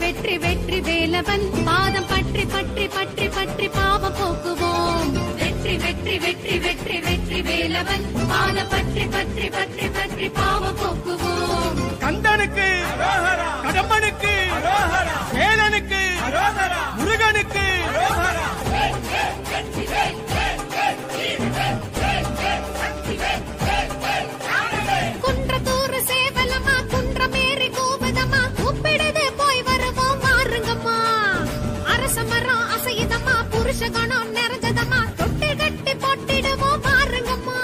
வெற்றி வெற்றி வேலவன் பாதம் பற்றி பற்றி பற்றி பற்றி பாவம் போக்குவோம் வெற்றி வெற்றி வெற்றி வெற்றி வெற்றி வேலவன் பாதம் பற்றி பற்றி பற்றி பற்றி பாவம் போக்குவோம் கந்தனுக்கு கடம்பனுக்கு வேலனுக்கு முருகனுக்கு குன்றத்தூர் சேவலமா குன்றமேறி கூவுதம்மா கூப்பிடுது போய் வருவோம் வாருங்கம்மா அரச மரம் அசையுதம்மா புருஷ கணம் நிறைஞ்சதம்மா தொட்டு கட்டி போட்டிடுவோம் பாருங்கம்மா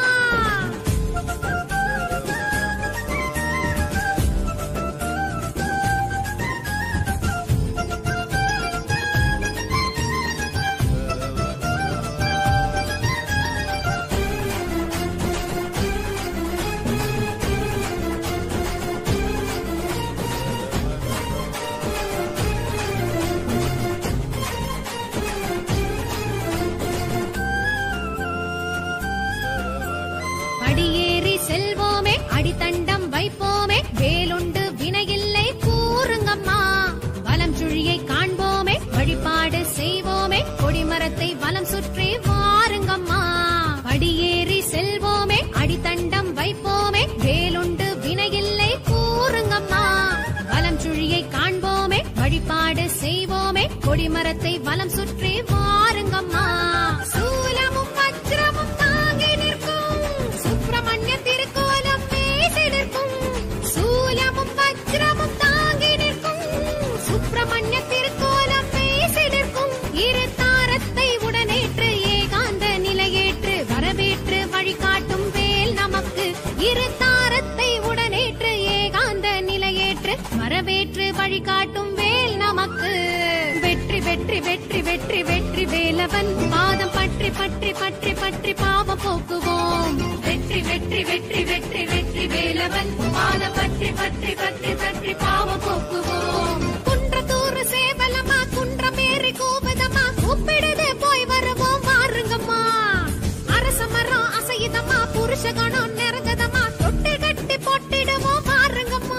படியேறி செல்வோமே அடித்தண்டம் வைப்போமே வேலுண்டு வினையில்லை கூறுங்கம்மா வலம் சுழியை காண்போமே வழிபாடு செய்வோமே கொடிமரத்தை வலம் சுற்றி வாருங்கம்மா படியேறி செல்வோமே அடித்தண்டம் வைப்போமே வேலுண்டு வினையில்லை கூறுங்கம்மா வலம் சுழியை காண்போமே வழிபாடு செய்வோமே கொடிமரத்தை வலம் சுற்றி வாருங்கம்மா சூலமும் வஜ்ரமும் தாங்கி நிற்கும் சுப்பிரமணிய திருக்கோலம் பேசி நிற்கும் சூலமும் வஜ்ரமும் தாங்கி நிற்கும் சுப்பிரமணிய திருக்கோலம் பேசி நிற்கும் இரு தாரத்தை உடனேற்று ஏகாந்த நிலையேற்று வரவேற்று வழிகாட்டும் வேல் நமக்கு இரு தாரத்தை உடனேற்று ஏகாந்த நிலையேற்று வரவேற்று வழிகாட்டும் வேல் நமக்கு வெற்றி வெற்றி வெற்றி வெற்றி வெற்றி வேலவன் பாதம் பற்றி பற்றி பற்றி பற்றி பாவம் போக்குவோம் வெற்றி வெற்றி வெற்றி வெற்றி வெற்றி வேலவன் பாதம் பற்றி பற்றி பற்றி பற்றி பாவம் போக்குவோம் குன்றத்தூர் சேவலமா குன்றமேறி கூவுதம்மா கூப்பிடுது போய் வருவோம் வாருங்கம்மா அரச மரம் அசையுதம்மா புருஷ கணம் நிறைஞ்சதம்மா தொட்டு கட்டி போட்டிடுவோம் வாருங்கம்மா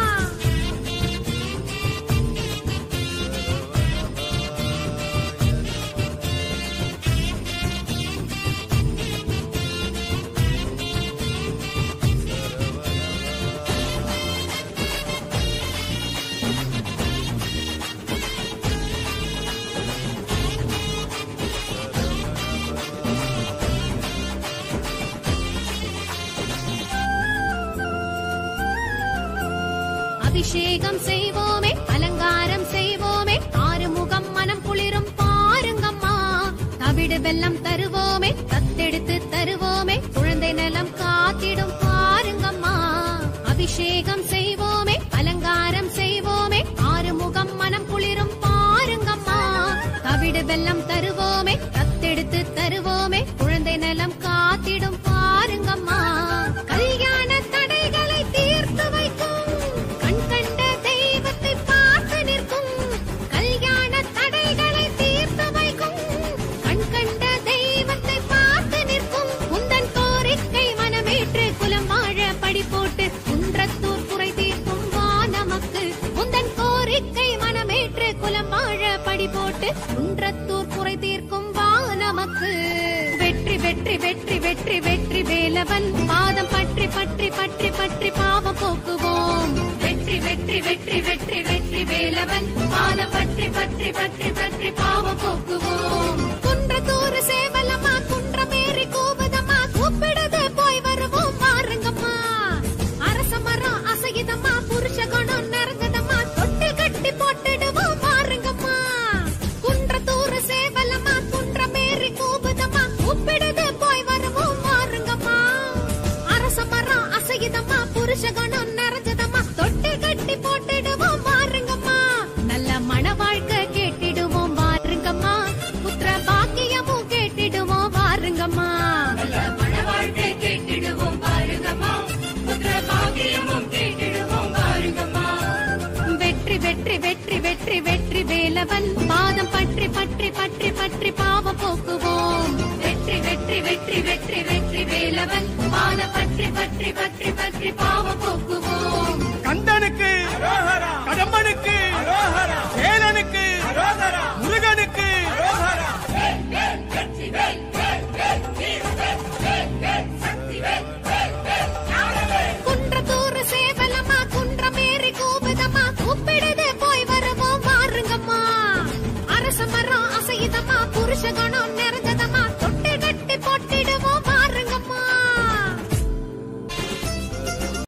அபிஷேகம் செய்வோமே அலங்காரம் செய்வோமே ஆறுமுகம் மனம் குளிரும் பாருங்கம்மா தவிடு வெல்லம் தருவோமே தத்தெடுத்து தருவோமே குழந்தை நலம் காத்திடும் பாருங்கம்மா அபிஷேகம் செய்வோமே அலங்காரம் செய்வோமே ஆறுமுகம் மனம் குளிரும் பாருங்கம்மா தவிடு வெல்லம் தருவோமே தத்தெடுத்து தருவோமே குழந்தை நலம் காத்திடும் பாருங்கம்மா கல்யாண தடைகளை தீர்த்து வைக்கும் கண் கண்ட தெய்வத்தை பார்த்து நிற்கும் கல்யாண தடைகளை தீர்த்து வைக்கும் கண் கண்ட தெய்வத்தை பார்த்து நிற்கும் உந்தன் கோரிக்கை மனமேற்று குலம் வாழ படி போட்டு குன்றத்தூர் குறை தீர்க்கும் வா நமக்கு உந்தன் கோரிக்கை மனமேற்று குலம் வாழ படி போட்டு குன்றத்தூர் குறை தீர்க்கும் வா நமக்கு வெற்றி வெற்றி வெற்றி வெற்றி வெற்றி வேலவன் பாதம் பற்றி பற்றி பற்றி பற்றி பாவம் போக்குவோம் வெற்றி வெற்றி வெற்றி வெற்றி வெற்றி வேலவன் பாதம் பற்றி பற்றி பற்றி பற்றி பாவம் போக்குவோம் குன்றத்தூர் சேவலமா குன்றமேறி கூவுதம்மா கூப்பிடுது போய் வருவோம் வாருங்கம்மா அரச மரம் அசையுதம்மா புருஷ குணம் நிறைஞ்சதம்மா தொட்டு கட்டி போட்டுடுவோம் பாருங்கம்மா குன்றத்தூர் சேவலமா குன்றமேறி கூவுதம்மா கூப்பிடுது போய் வருவோம் வாருங்கம்மா அரச மரம் அசையுதம்மா புருஷ குணம் நிறைஞ்சதம்மா தொட்டு கட்டி போட்டுடுவோம் வாருங்கம்மா நல்ல மன வாழ்க்கை கேட்டிடுவோம் வாருங்கம்மா புத்திர பாக்கியமும் கேட்டிடுவோம் வாருங்கம்மா நல்ல மன வாழ்க்கை கேட்டிடுவோம் வாருங்கம்மா புத்திர பாக்கியமும் கேட்டிடுவோம் வாருங்கம்மா வெற்றி வெற்றி வெற்றி வெற்றி வெற்றி வேலவன் பாதம் பற்றி பற்றி பற்றி பற்றி பாவம் போக்குவோம் வெற்றி வெற்றி வெற்றி வெற்றி வெற்றி வேலவன் பாதம் பற்றி பற்றி பற்றி பற்றி பாவம் போக்குவோம் கந்தனுக்கு கடம்பனுக்கு அசையுதம்மா புருஷ குணம் நிறைஞ்ச